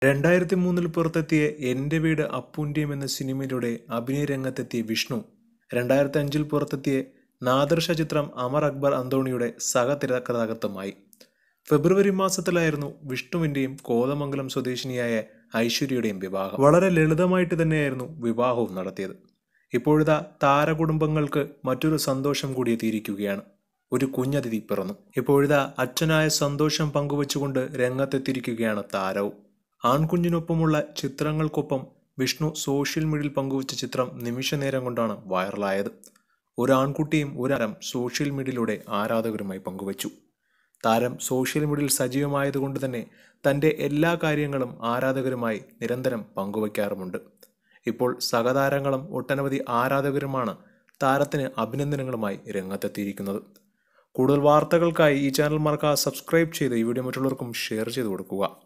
രണ്ടായിരത്തി മൂന്നിൽ പുറത്തെത്തിയ എൻ്റെ വീട് അപ്പൂൻ്റെയും എന്ന സിനിമയിലൂടെ അഭിനയ രംഗത്തെത്തിയ വിഷ്ണു രണ്ടായിരത്തി അഞ്ചിൽ പുറത്തെത്തിയ നാദർഷ ചിത്രം അമർ അക്ബർ അന്തോണിയുടെ സഹതിരക്കഥാകൃത്തുമായി ഫെബ്രുവരി മാസത്തിലായിരുന്നു വിഷ്ണുവിൻ്റെയും കോതമംഗലം സ്വദേശിനിയായ ഐശ്വര്യയുടെയും വിവാഹം വളരെ ലളിതമായിട്ട് തന്നെയായിരുന്നു വിവാഹവും നടത്തിയത് ഇപ്പോഴിതാ താരകുടുംബങ്ങൾക്ക് മറ്റൊരു സന്തോഷം കൂടി എത്തിയിരിക്കുകയാണ് ഒരു കുഞ്ഞതിഥി പിറന്നു ഇപ്പോഴിതാ അച്ഛനായ സന്തോഷം പങ്കുവച്ചുകൊണ്ട് രംഗത്തെത്തിയിരിക്കുകയാണ് താരവും ആൺകുഞ്ഞിനൊപ്പമുള്ള ചിത്രങ്ങൾക്കൊപ്പം വിഷ്ണു സോഷ്യൽ മീഡിയയിൽ പങ്കുവച്ച ചിത്രം നിമിഷ നേരം കൊണ്ടാണ് വൈറലായത് ഒരു ആൺകുട്ടിയും ഒരാരം സോഷ്യൽ മീഡിയയിലൂടെ ആരാധകരുമായി പങ്കുവച്ചു താരം സോഷ്യൽ മീഡിയയിൽ സജീവമായതുകൊണ്ട് തന്നെ തൻ്റെ എല്ലാ കാര്യങ്ങളും ആരാധകരുമായി നിരന്തരം പങ്കുവയ്ക്കാറുമുണ്ട് ഇപ്പോൾ സഹതാരങ്ങളും ഒട്ടനവധി ആരാധകരുമാണ് താരത്തിന് അഭിനന്ദനങ്ങളുമായി രംഗത്തെത്തിയിരിക്കുന്നത് കൂടുതൽ വാർത്തകൾക്കായി ഈ ചാനൽ മറക്കാതെ സബ്സ്ക്രൈബ് ചെയ്ത് ഈ വീഡിയോ മറ്റുള്ളവർക്കും ഷെയർ ചെയ്ത് കൊടുക്കുക